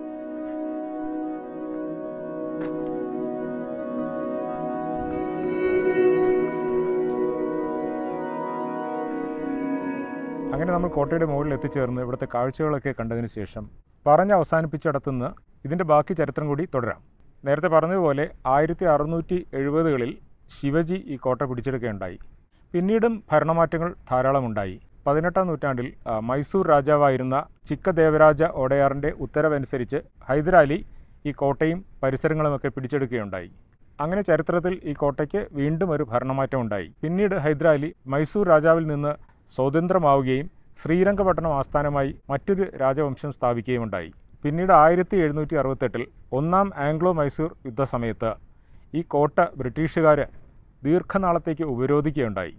Speaker 2: അങ്ങനെ നമ്മൾ കോട്ടയുടെ മുകളിൽ എത്തിച്ചേർന്ന് ഇവിടുത്തെ കാഴ്ചകളൊക്കെ കണ്ടതിന് ശേഷം പറഞ്ഞ് അവസാനിപ്പിച്ചിടത്തുനിന്ന് ഇതിൻ്റെ ബാക്കി ചരിത്രം കൂടി തുടരാം നേരത്തെ പറഞ്ഞതുപോലെ ആയിരത്തി അറുന്നൂറ്റി എഴുപതുകളിൽ ശിവജി ഈ കോട്ട പിടിച്ചെടുക്കുകയുണ്ടായി പിന്നീടും ഭരണമാറ്റങ്ങൾ ധാരാളമുണ്ടായി പതിനെട്ടാം നൂറ്റാണ്ടിൽ ആ, മൈസൂർ രാജാവായിരുന്ന ചിക്കദേവരാജ ഒഡയാറിൻ്റെ ഉത്തരവനുസരിച്ച് ഹൈദരാലി ഈ കോട്ടയും പരിസരങ്ങളുമൊക്കെ പിടിച്ചെടുക്കുകയുണ്ടായി അങ്ങനെ ചരിത്രത്തിൽ ഈ കോട്ടയ്ക്ക് വീണ്ടും ഒരു ഭരണമാറ്റം ഉണ്ടായി പിന്നീട് ഹൈദരാലി മൈസൂർ രാജാവിൽ നിന്ന് സ്വതന്ത്രമാവുകയും ശ്രീരംഗപട്ടണം ആസ്ഥാനമായി മറ്റൊരു രാജവംശം സ്ഥാപിക്കുകയും ഉണ്ടായി പിന്നീട് ആയിരത്തി എഴുന്നൂറ്റി അറുപത്തെട്ടിൽ ഒന്നാം ആംഗ്ലോ മൈസൂർ യുദ്ധസമയത്ത് ഈ കോട്ട ബ്രിട്ടീഷുകാർ ദീർഘനാളത്തേക്ക് ഉപരോധിക്കുകയുണ്ടായി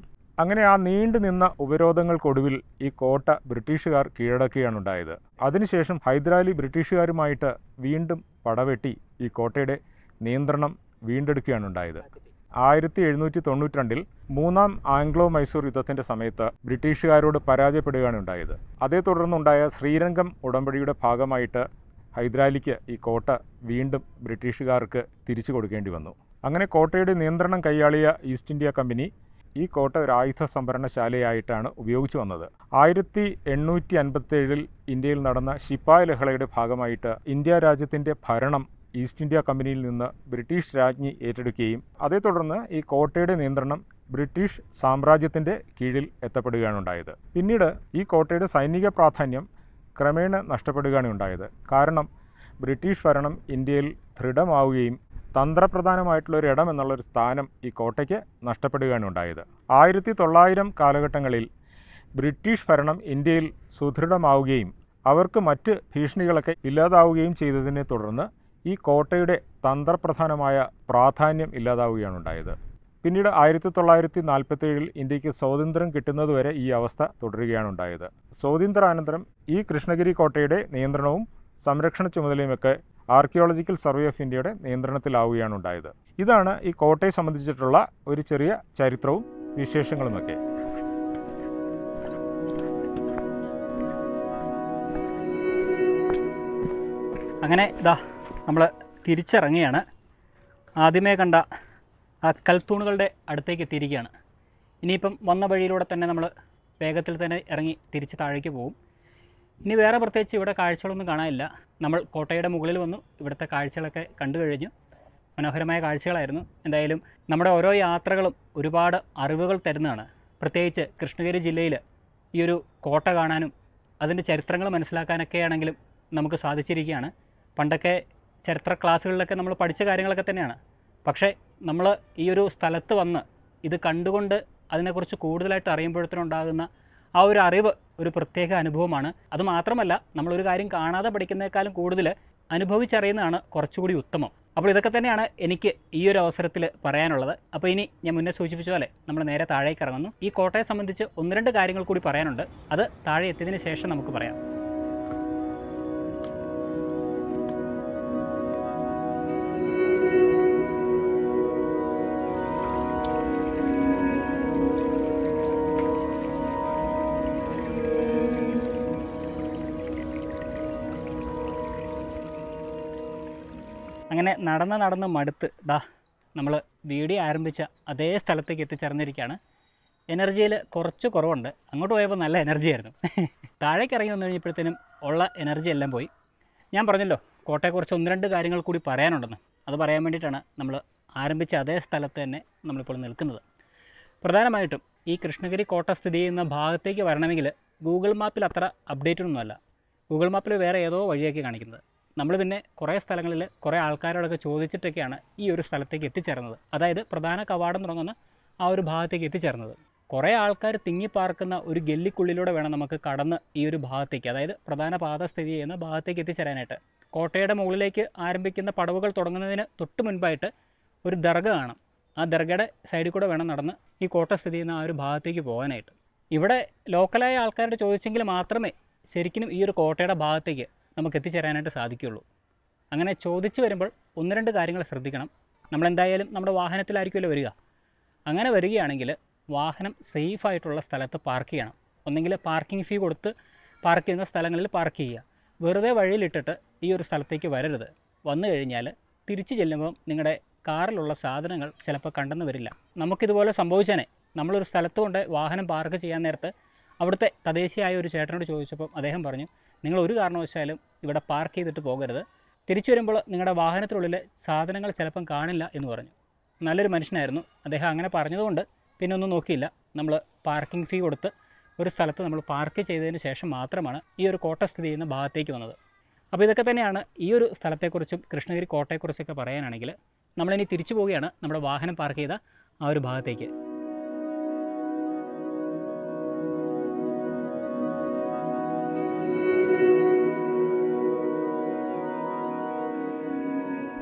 Speaker 2: അങ്ങനെ ആ നീണ്ടു നിന്ന ഉപരോധങ്ങൾക്കൊടുവിൽ ഈ കോട്ട ബ്രിട്ടീഷുകാർ കീഴടക്കുകയാണ് ഉണ്ടായത് അതിനുശേഷം ഹൈദരാലി ബ്രിട്ടീഷുകാരുമായിട്ട് വീണ്ടും പടവെട്ടി ഈ കോട്ടയുടെ നിയന്ത്രണം വീണ്ടെടുക്കുകയാണ് ഉണ്ടായത് ആയിരത്തി എഴുന്നൂറ്റി തൊണ്ണൂറ്റി രണ്ടിൽ മൂന്നാം ആംഗ്ലോ മൈസൂർ യുദ്ധത്തിൻ്റെ സമയത്ത് ബ്രിട്ടീഷുകാരോട് പരാജയപ്പെടുകയാണ് ഉണ്ടായത് അതേ തുടർന്നുണ്ടായ ശ്രീരംഗം ഉടമ്പടിയുടെ ഭാഗമായിട്ട് ഹൈദരാലിക്ക് ഈ കോട്ട വീണ്ടും ബ്രിട്ടീഷുകാർക്ക് തിരിച്ചു കൊടുക്കേണ്ടി വന്നു അങ്ങനെ കോട്ടയുടെ നിയന്ത്രണം കൈയാളിയ ഈസ്റ്റ് ഇന്ത്യ കമ്പനി ഈ കോട്ട ഒരു ആയുധ സംഭരണശാലയായിട്ടാണ് ഉപയോഗിച്ചു വന്നത് ആയിരത്തി എണ്ണൂറ്റി അൻപത്തേഴിൽ ഇന്ത്യയിൽ നടന്ന ശിപ്പായ് ലഹളയുടെ ഭാഗമായിട്ട് ഇന്ത്യ രാജ്യത്തിൻ്റെ ഭരണം ഈസ്റ്റ് ഇന്ത്യ കമ്പനിയിൽ നിന്ന് ബ്രിട്ടീഷ് രാജ്ഞി ഏറ്റെടുക്കുകയും അതേ തുടർന്ന് ഈ കോട്ടയുടെ നിയന്ത്രണം ബ്രിട്ടീഷ് സാമ്രാജ്യത്തിൻ്റെ കീഴിൽ എത്തപ്പെടുകയാണ് ഉണ്ടായത് പിന്നീട് ഈ കോട്ടയുടെ സൈനിക പ്രാധാന്യം ക്രമേണ നഷ്ടപ്പെടുകയാണ് ഉണ്ടായത് കാരണം ബ്രിട്ടീഷ് ഭരണം ഇന്ത്യയിൽ ദൃഢമാവുകയും തന്ത്രപ്രധാനമായിട്ടുള്ള ഒരു ഇടം എന്നുള്ളൊരു സ്ഥാനം ഈ കോട്ടയ്ക്ക് നഷ്ടപ്പെടുകയാണ് ഉണ്ടായത് ആയിരത്തി തൊള്ളായിരം കാലഘട്ടങ്ങളിൽ ബ്രിട്ടീഷ് ഭരണം ഇന്ത്യയിൽ സുദൃഢമാവുകയും അവർക്ക് മറ്റ് ഭീഷണികളൊക്കെ ഇല്ലാതാവുകയും ചെയ്തതിനെ തുടർന്ന് ഈ കോട്ടയുടെ തന്ത്രപ്രധാനമായ പ്രാധാന്യം ഇല്ലാതാവുകയാണ് ഉണ്ടായത് പിന്നീട് ആയിരത്തി തൊള്ളായിരത്തി നാൽപ്പത്തേഴിൽ ഇന്ത്യക്ക് സ്വാതന്ത്ര്യം കിട്ടുന്നതുവരെ ഈ അവസ്ഥ തുടരുകയാണ് ഉണ്ടായത് സ്വാതന്ത്ര്യാനന്തരം ഈ കൃഷ്ണഗിരി കോട്ടയുടെ നിയന്ത്രണവും സംരക്ഷണ ചുമതലയുമൊക്കെ ആർക്കിയോളജിക്കൽ സർവേ ഓഫ് ഇന്ത്യയുടെ നിയന്ത്രണത്തിലാവുകയാണ് ഉണ്ടായത് ഇതാണ് ഈ കോട്ടയെ സംബന്ധിച്ചിട്ടുള്ള ഒരു ചെറിയ ചരിത്രവും വിശേഷങ്ങളുമൊക്കെ
Speaker 1: അങ്ങനെ ഇതാ നമ്മൾ തിരിച്ചിറങ്ങിയാണ് ആദ്യമേ കണ്ട ആ കൽത്തൂണുകളുടെ അടുത്തേക്ക് എത്തിയിരിക്കുകയാണ് ഇനിയിപ്പം വന്ന വഴിയിലൂടെ തന്നെ നമ്മൾ വേഗത്തിൽ തന്നെ ഇറങ്ങി തിരിച്ച് താഴേക്ക് പോകും ഇനി വേറെ പ്രത്യേകിച്ച് ഇവിടെ കാഴ്ചകളൊന്നും കാണാനില്ല നമ്മൾ കോട്ടയുടെ മുകളിൽ വന്നു ഇവിടുത്തെ കാഴ്ചകളൊക്കെ കണ്ടു കഴിഞ്ഞു മനോഹരമായ കാഴ്ചകളായിരുന്നു എന്തായാലും നമ്മുടെ ഓരോ യാത്രകളും ഒരുപാട് അറിവുകൾ തരുന്നതാണ് പ്രത്യേകിച്ച് കൃഷ്ണഗിരി ജില്ലയിൽ ഈ ഒരു കോട്ട കാണാനും അതിൻ്റെ ചരിത്രങ്ങൾ മനസ്സിലാക്കാനൊക്കെ ആണെങ്കിലും നമുക്ക് സാധിച്ചിരിക്കുകയാണ് പണ്ടൊക്കെ ചരിത്ര ക്ലാസ്സുകളിലൊക്കെ നമ്മൾ പഠിച്ച കാര്യങ്ങളൊക്കെ തന്നെയാണ് പക്ഷേ നമ്മൾ ഈ ഒരു സ്ഥലത്ത് വന്ന് ഇത് കണ്ടുകൊണ്ട് അതിനെക്കുറിച്ച് കൂടുതലായിട്ട് അറിയുമ്പോഴത്തേനുണ്ടാകുന്ന ആ ഒരു അറിവ് ഒരു പ്രത്യേക അനുഭവമാണ് അത് മാത്രമല്ല നമ്മളൊരു കാര്യം കാണാതെ പഠിക്കുന്നതിനേക്കാളും കൂടുതൽ അനുഭവിച്ചറിയുന്നതാണ് കുറച്ചുകൂടി ഉത്തമം അപ്പോൾ ഇതൊക്കെ തന്നെയാണ് എനിക്ക് ഈ ഒരു അവസരത്തിൽ പറയാനുള്ളത് അപ്പോൾ ഇനി ഞാൻ മുന്നേ സൂചിപ്പിച്ച പോലെ നമ്മൾ നേരെ താഴേക്ക് ഇറങ്ങുന്നു ഈ കോട്ടയെ സംബന്ധിച്ച് ഒന്ന് രണ്ട് കാര്യങ്ങൾ കൂടി പറയാനുണ്ട് അത് താഴെ എത്തിയതിന് ശേഷം നമുക്ക് പറയാം അങ്ങനെ നടന്ന് നടന്ന് മടുത്ത് ദാ നമ്മൾ വീഡിയോ ആരംഭിച്ച അതേ സ്ഥലത്തേക്ക് എത്തിച്ചേർന്നിരിക്കുകയാണ് എനർജിയിൽ കുറച്ച് കുറവുണ്ട് അങ്ങോട്ട് പോയപ്പോൾ നല്ല എനർജി ആയിരുന്നു താഴേക്ക് ഇറങ്ങി വന്നു കഴിഞ്ഞപ്പോഴത്തേനും ഉള്ള എനർജി എല്ലാം പോയി ഞാൻ പറഞ്ഞല്ലോ കോട്ടയെക്കുറിച്ച് ഒന്ന് രണ്ട് കാര്യങ്ങൾ കൂടി പറയാനുണ്ടെന്ന് അത് പറയാൻ വേണ്ടിയിട്ടാണ് നമ്മൾ ആരംഭിച്ച അതേ സ്ഥലത്ത് തന്നെ നമ്മളിപ്പോൾ നിൽക്കുന്നത് പ്രധാനമായിട്ടും ഈ കൃഷ്ണഗിരി കോട്ട സ്ഥിതി ചെയ്യുന്ന ഭാഗത്തേക്ക് വരണമെങ്കിൽ ഗൂഗിൾ മാപ്പിൽ അത്ര അപ്ഡേറ്റഡ് ഒന്നുമല്ല ഗൂഗിൾ മാപ്പിൽ വേറെ ഏതോ വഴിയൊക്കെ കാണിക്കുന്നത് നമ്മൾ പിന്നെ കുറേ സ്ഥലങ്ങളിൽ കുറേ ആൾക്കാരോടൊക്കെ ചോദിച്ചിട്ടൊക്കെയാണ് ഈ ഒരു സ്ഥലത്തേക്ക് എത്തിച്ചേർന്നത് അതായത് പ്രധാന കവാടം തുടങ്ങുന്ന ആ ഒരു ഭാഗത്തേക്ക് എത്തിച്ചേർന്നത് കുറേ ആൾക്കാർ തിങ്ങിപ്പാർക്കുന്ന ഒരു ഗല്ലിക്കുള്ളിലൂടെ വേണം നമുക്ക് കടന്ന് ഈ ഒരു ഭാഗത്തേക്ക് അതായത് പ്രധാന പാത സ്ഥിതി ചെയ്യുന്ന ഭാഗത്തേക്ക് എത്തിച്ചേരാനായിട്ട് കോട്ടയുടെ മുകളിലേക്ക് ആരംഭിക്കുന്ന പടവുകൾ തുടങ്ങുന്നതിന് തൊട്ട് മുൻപായിട്ട് ഒരു ദർഗ കാണാം ആ ദർഗയുടെ സൈഡിൽ കൂടെ വേണം നടന്ന് ഈ കോട്ട സ്ഥിതി ചെയ്യുന്ന ആ ഒരു ഭാഗത്തേക്ക് പോകാനായിട്ട് ഇവിടെ ലോക്കലായ ആൾക്കാരോട് ചോദിച്ചെങ്കിൽ മാത്രമേ ശരിക്കും ഈ ഒരു കോട്ടയുടെ ഭാഗത്തേക്ക് നമുക്ക് എത്തിച്ചേരാനായിട്ട് സാധിക്കുകയുള്ളൂ അങ്ങനെ ചോദിച്ചു വരുമ്പോൾ ഒന്ന് രണ്ട് കാര്യങ്ങൾ ശ്രദ്ധിക്കണം നമ്മളെന്തായാലും നമ്മുടെ വാഹനത്തിലായിരിക്കുമല്ലോ വരിക അങ്ങനെ വരികയാണെങ്കിൽ വാഹനം സേഫ് ആയിട്ടുള്ള സ്ഥലത്ത് പാർക്ക് ചെയ്യണം ഒന്നെങ്കിൽ പാർക്കിംഗ് ഫീ കൊടുത്ത് പാർക്ക് ചെയ്യുന്ന സ്ഥലങ്ങളിൽ പാർക്ക് ചെയ്യുക വെറുതെ വഴിയിലിട്ടിട്ട് ഈ ഒരു സ്ഥലത്തേക്ക് വരരുത് വന്നു കഴിഞ്ഞാൽ തിരിച്ചു ചെല്ലുമ്പോൾ നിങ്ങളുടെ കാറിലുള്ള സാധനങ്ങൾ ചിലപ്പോൾ കണ്ടെന്ന് വരില്ല നമുക്കിതുപോലെ സംഭവിച്ചേനെ നമ്മളൊരു സ്ഥലത്ത് കൊണ്ട് വാഹനം പാർക്ക് ചെയ്യാൻ നേരത്ത് അവിടുത്തെ തദ്ദേശീയമായ ഒരു ചേട്ടനോട് ചോദിച്ചപ്പോൾ അദ്ദേഹം പറഞ്ഞു നിങ്ങൾ ഒരു കാരണവശാലും ഇവിടെ പാർക്ക് ചെയ്തിട്ട് പോകരുത് തിരിച്ചു വരുമ്പോൾ നിങ്ങളുടെ വാഹനത്തിനുള്ളിൽ സാധനങ്ങൾ ചിലപ്പം കാണില്ല എന്ന് പറഞ്ഞു നല്ലൊരു മനുഷ്യനായിരുന്നു അദ്ദേഹം അങ്ങനെ പറഞ്ഞതുകൊണ്ട് പിന്നെ ഒന്നും നോക്കിയില്ല നമ്മൾ പാർക്കിംഗ് ഫീ കൊടുത്ത് ഒരു സ്ഥലത്ത് നമ്മൾ പാർക്ക് ചെയ്തതിന് ശേഷം മാത്രമാണ് ഈ ഒരു കോട്ട സ്ഥിതി ചെയ്യുന്ന ഭാഗത്തേക്ക് വന്നത് അപ്പോൾ ഇതൊക്കെ തന്നെയാണ് ഈ ഒരു സ്ഥലത്തെക്കുറിച്ചും കൃഷ്ണഗിരി കോട്ടയെക്കുറിച്ചൊക്കെ പറയാനാണെങ്കിൽ നമ്മളിനി തിരിച്ചു പോവുകയാണ് നമ്മുടെ വാഹനം പാർക്ക് ചെയ്ത ആ ഒരു ഭാഗത്തേക്ക്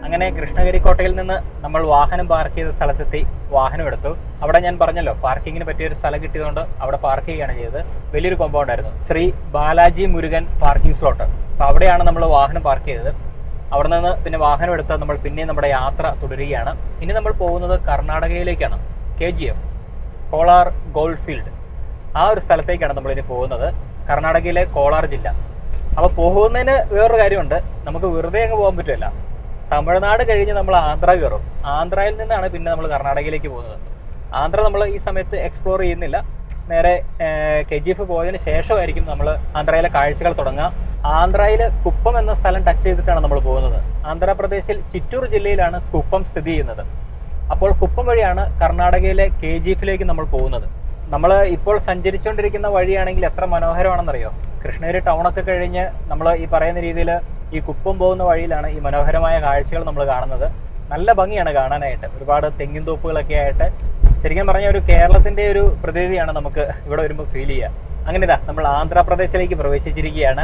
Speaker 1: അങ്ങനെ കൃഷ്ണഗിരി കോട്ടയിൽ നിന്ന് നമ്മൾ വാഹനം പാർക്ക് ചെയ്ത സ്ഥലത്തെത്തി വാഹനം എടുത്തു അവിടെ ഞാൻ പറഞ്ഞല്ലോ പാർക്കിങ്ങിന് പറ്റിയ ഒരു സ്ഥലം കിട്ടിയതുകൊണ്ട് അവിടെ പാർക്ക് ചെയ്യുകയാണ് ചെയ്തത് വലിയൊരു കോമ്പൗണ്ട് ആയിരുന്നു ശ്രീ ബാലാജി മുരുകൻ പാർക്കിംഗ് സ്ലോട്ട് അപ്പോൾ അവിടെയാണ് നമ്മൾ വാഹനം പാർക്ക് ചെയ്തത് അവിടെ നിന്ന് പിന്നെ വാഹനം എടുത്ത് നമ്മൾ പിന്നെ നമ്മുടെ യാത്ര തുടരുകയാണ് ഇനി നമ്മൾ പോകുന്നത് കർണാടകയിലേക്കാണ് K G F Kolar gold field ആ ഒരു സ്ഥലത്തേക്കാണ് നമ്മളിനി പോകുന്നത് കർണാടകയിലെ കോളാർ ജില്ല അപ്പോൾ പോകുന്നതിന് വേറൊരു കാര്യമുണ്ട് നമുക്ക് വെറുതെ അങ്ങ് പോകാൻ പറ്റില്ല തമിഴ്നാട് കഴിഞ്ഞ് നമ്മൾ ആന്ധ്ര കയറും ആന്ധ്രയിൽ നിന്നാണ് പിന്നെ നമ്മൾ കർണാടകയിലേക്ക് പോകുന്നത് ആന്ധ്ര നമ്മൾ ഈ സമയത്ത് എക്സ്പ്ലോർ ചെയ്യുന്നില്ല നേരെ കെ ജി എഫ് പോയതിന് ശേഷമായിരിക്കും നമ്മൾ ആന്ധ്രയിലെ കാഴ്ചകൾ തുടങ്ങുക ആന്ധ്രയിൽ കുപ്പം എന്ന സ്ഥലം ടച്ച് ചെയ്തിട്ടാണ് നമ്മൾ പോകുന്നത് ആന്ധ്രാപ്രദേശിൽ ചിറ്റൂർ ജില്ലയിലാണ് കുപ്പം സ്ഥിതി ചെയ്യുന്നത് അപ്പോൾ കുപ്പം വഴിയാണ് കർണാടകയിലെ കെ ജി എഫിലേക്ക് നമ്മൾ പോകുന്നത് നമ്മൾ ഇപ്പോൾ സഞ്ചരിച്ചുകൊണ്ടിരിക്കുന്ന വഴിയാണെങ്കിൽ എത്ര മനോഹരമാണെന്നറിയോ കൃഷ്ണഗിരി ടൗണൊക്കെ കഴിഞ്ഞ് നമ്മൾ ഈ പറയുന്ന രീതിയിൽ ഈ കുപ്പം പോകുന്ന വഴിയിലാണ് ഈ മനോഹരമായ കാഴ്ചകൾ നമ്മൾ കാണുന്നത് നല്ല ഭംഗിയാണ് കാണാനായിട്ട് ഒരുപാട് തെങ്ങിൻ തോപ്പുകളൊക്കെ ആയിട്ട് ശരിക്കും പറഞ്ഞാൽ ഒരു കേരളത്തിന്റെ ഒരു പ്രതിനിധിയാണ് നമുക്ക് ഇവിടെ വരുമ്പോൾ ഫീൽ ചെയ്യുക അങ്ങനെ ഇതാ നമ്മൾ ആന്ധ്രാപ്രദേശിലേക്ക് പ്രവേശിച്ചിരിക്കുകയാണ്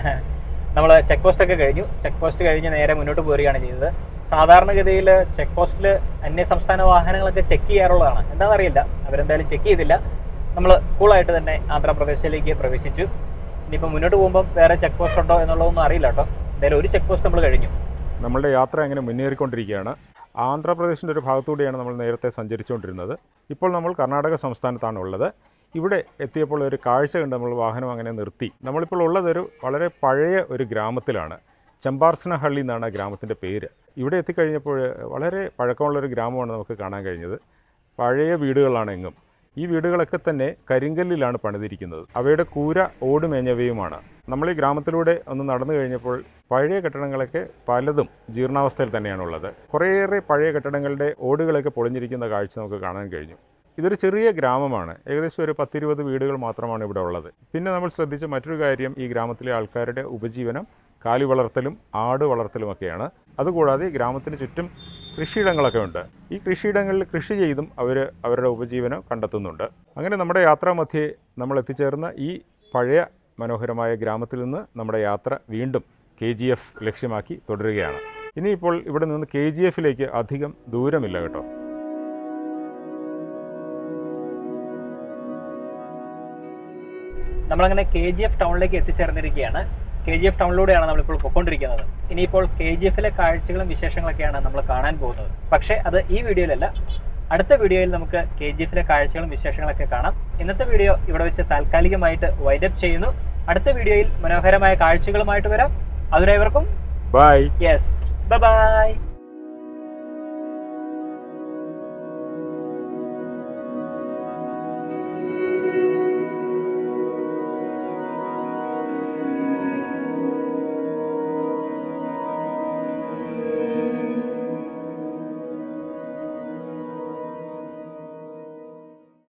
Speaker 1: നമ്മൾ ചെക്ക് പോസ്റ്റ് ഒക്കെ കഴിഞ്ഞു ചെക്ക് പോസ്റ്റ് കഴിഞ്ഞ് നേരെ മുന്നോട്ട് പോരുകയാണ് ചെയ്തത് സാധാരണഗതിയിൽ ചെക്ക് പോസ്റ്റിൽ അന്യ സംസ്ഥാന വാഹനങ്ങളൊക്കെ ചെക്ക് ചെയ്യാറുള്ളതാണ് എന്താണെന്നറിയില്ല അവരെന്തായാലും ചെക്ക് ചെയ്തില്ല നമ്മൾ കൂളായിട്ട് തന്നെ ആന്ധ്രാപ്രദേശിലേക്ക് പ്രവേശിച്ചു ഇനിയിപ്പോൾ മുന്നോട്ട് പോകുമ്പോൾ വേറെ ചെക്ക് പോസ്റ്റ് ഉണ്ടോ എന്നുള്ളതൊന്നും അറിയില്ല കേട്ടോ എന്തായാലും ഒരു ചെക്ക് പോസ്റ്റ് നമ്മൾ കഴിഞ്ഞു
Speaker 2: നമ്മളുടെ യാത്ര അങ്ങനെ മുന്നേറിക്കൊണ്ടിരിക്കുകയാണ് ആന്ധ്രാപ്രദേശിൻ്റെ ഒരു ഭാഗത്തൂടെയാണ് നമ്മൾ നേരത്തെ സഞ്ചരിച്ചുകൊണ്ടിരുന്നത് ഇപ്പോൾ നമ്മൾ കർണാടക സംസ്ഥാനത്താണ് ഉള്ളത് ഇവിടെ എത്തിയപ്പോൾ ഒരു കാഴ്ച കണ്ട് നമ്മൾ വാഹനം അങ്ങനെ നിർത്തി നമ്മളിപ്പോൾ ഉള്ളത് ഒരു വളരെ പഴയ ഒരു ഗ്രാമത്തിലാണ് ചെമ്പാർസനഹള്ളി എന്നാണ് ആ ഗ്രാമത്തിൻ്റെ പേര് ഇവിടെ എത്തിക്കഴിഞ്ഞപ്പോൾ വളരെ പഴക്കമുള്ളൊരു ഗ്രാമമാണ് നമുക്ക് കാണാൻ കഴിഞ്ഞത് പഴയ വീടുകളാണ് എങ്ങും ഈ വീടുകളൊക്കെ തന്നെ കരിങ്കല്ലിലാണ് പണിതിരിക്കുന്നത് അവയുടെ കൂര ഓടുമേഞ്ഞവയുമാണ് നമ്മൾ ഈ ഗ്രാമത്തിലൂടെ ഒന്ന് നടന്നു കഴിഞ്ഞപ്പോൾ പഴയ കെട്ടിടങ്ങളൊക്കെ പലതും ജീർണാവസ്ഥയിൽ തന്നെയാണുള്ളത് കുറേയേറെ പഴയ കെട്ടിടങ്ങളുടെ ഓടുകളൊക്കെ പൊളിഞ്ഞിരിക്കുന്ന കാഴ്ച നമുക്ക് കാണാൻ കഴിഞ്ഞു ഇതൊരു ചെറിയ ഗ്രാമമാണ് ഏകദേശം ഒരു പത്തിരുപത് വീടുകൾ മാത്രമാണ് ഇവിടെ ഉള്ളത് പിന്നെ നമ്മൾ ശ്രദ്ധിച്ച മറ്റൊരു കാര്യം ഈ ഗ്രാമത്തിലെ ആൾക്കാരുടെ ഉപജീവനം കാലി വളർത്തലും ആട് വളർത്തലുമൊക്കെയാണ് അതുകൂടാതെ ഈ ഗ്രാമത്തിന് ചുറ്റും കൃഷിയിടങ്ങളൊക്കെ ഉണ്ട് ഈ കൃഷിയിടങ്ങളിൽ കൃഷി ചെയ്തും അവർ അവരുടെ ഉപജീവനം കണ്ടെത്തുന്നുണ്ട് അങ്ങനെ നമ്മുടെ യാത്രാമധ്യേ നമ്മൾ എത്തിച്ചേർന്ന ഈ പഴയ മനോഹരമായ ഗ്രാമത്തിൽ നിന്ന് നമ്മുടെ യാത്ര വീണ്ടും കെ ജി എഫ് ലക്ഷ്യമാക്കി തുടരുകയാണ് ഇനിയിപ്പോൾ ഇവിടെ നിന്ന് കെ ജി എഫിലേക്ക് അധികം ദൂരമില്ല കേട്ടോ
Speaker 1: നമ്മളങ്ങനെ കെ ജി എഫ് ടൗണിലേക്ക് എത്തിച്ചേർന്നിരിക്കുകയാണ് കെ ജി എഫ് ടൗണിലൂടെയാണ് നമ്മളിപ്പോൾ പൊയ്ക്കൊണ്ടിരിക്കുന്നത് ഇനിയിപ്പോൾ കെ ജി എഫിലെ കാഴ്ചകളും വിശേഷങ്ങളൊക്കെയാണ് നമ്മൾ കാണാൻ പോകുന്നത് പക്ഷേ അത് ഈ വീഡിയോയിലല്ല അടുത്ത വീഡിയോയിൽ നമുക്ക് കെ ജി എഫിലെ കാഴ്ചകളും വിശേഷങ്ങളൊക്കെ കാണാം ഇന്നത്തെ വീഡിയോ ഇവിടെ വെച്ച് താൽക്കാലികമായിട്ട് വൈൻഡപ്പ് ചെയ്യുന്നു അടുത്ത വീഡിയോയിൽ മനോഹരമായ കാഴ്ചകളുമായിട്ട് വരാം അതുവരെ ഇവർക്കും
Speaker 2: ബൈ
Speaker 1: യെസ് ബൈ